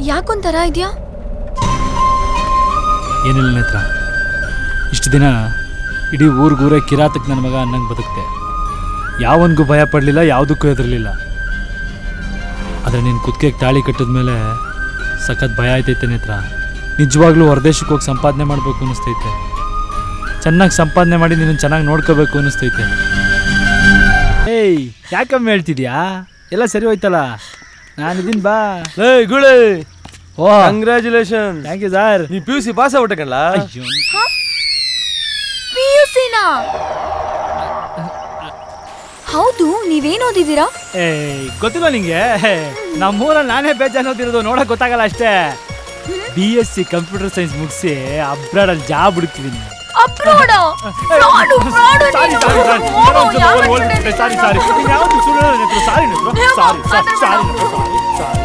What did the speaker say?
ಯಾಕೊಂಥರ ಇದೆಯಾ ಏನಿಲ್ಲ ನೇತ್ರ ಇಷ್ಟು ದಿನ ಇಡೀ ಊರಿಗೂರೇ ಕಿರಾತಕ್ಕೆ ನನ್ನ ಮಗ ಅನ್ನಂಗೆ ಬದುಕ್ತೆ ಯಾವನಿಗೂ ಭಯ ಪಡಲಿಲ್ಲ ಯಾವುದಕ್ಕೂ ಹೆದರಲಿಲ್ಲ ಆದರೆ ನೀನು ಕುತ್ತಿಗೆಗೆ ತಾಳಿ ಕಟ್ಟಿದ್ಮೇಲೆ ಸಖತ್ ಭಯ ಆಯ್ತೈತೆ ನೇತ್ರ ನಿಜವಾಗ್ಲೂ ಹೊರದೇಶಕ್ಕೆ ಹೋಗಿ ಸಂಪಾದನೆ ಮಾಡಬೇಕು ಅನ್ನಿಸ್ತೈತೆ ಚೆನ್ನಾಗಿ ಸಂಪಾದನೆ ಮಾಡಿ ನಿನ್ನ ಚೆನ್ನಾಗಿ ನೋಡ್ಕೋಬೇಕು ಅನ್ನಿಸ್ತೈತೆ ಏಯ್ ಯಾಕಮ್ಮ ಹೇಳ್ತಿದ್ಯಾ ಎಲ್ಲ ಸರಿ ಹೋಯ್ತಲ್ಲ ನಾನಿದ್ದೀನಿ ಬಾ ಏಯ್ ಗುಳೆ ಓ ಕಂಗ್ರ್ಯಾಚುಲೇಷನ್ ಥ್ಯಾಂಕ್ ಯು ಸರ್ ನೀ ಪಿ ಯು ಸಿ ಪಾಸ್ ಆಗ್ಬಿಟ್ಟಕಲ್ಲ ಅಯ್ಯೋ ಪಿ ಯು ಸಿನಾ ಹೌದು ನೀವೇನ್ ಓದಿದ್ದೀರಾ ಏ ಗೊತ್ತಿಲ್ಲ ನಿಂಗೆ ನಮ್ಮೂರಲ್ಲಿ ನಾನೇ ಬೇಜಾನ್ ಓದಿರೋದು ನೋಡಕ್ ಗೊತ್ತಾಗಲ್ಲ ಅಷ್ಟೇ B S C computer science ಮುಗಿಸಿ ಅಬ್ರಾಡಲ್ಲಿ ಜಾಬ್ ಹುಡುಕ್ತಿದ್ದೀನಿ ಅಪ್ರೋಡ fraud fraud sorry sorry sorry sorry sorry sorry sorry sorry sorry sorry sorry sorry sorry ಸಾರಿ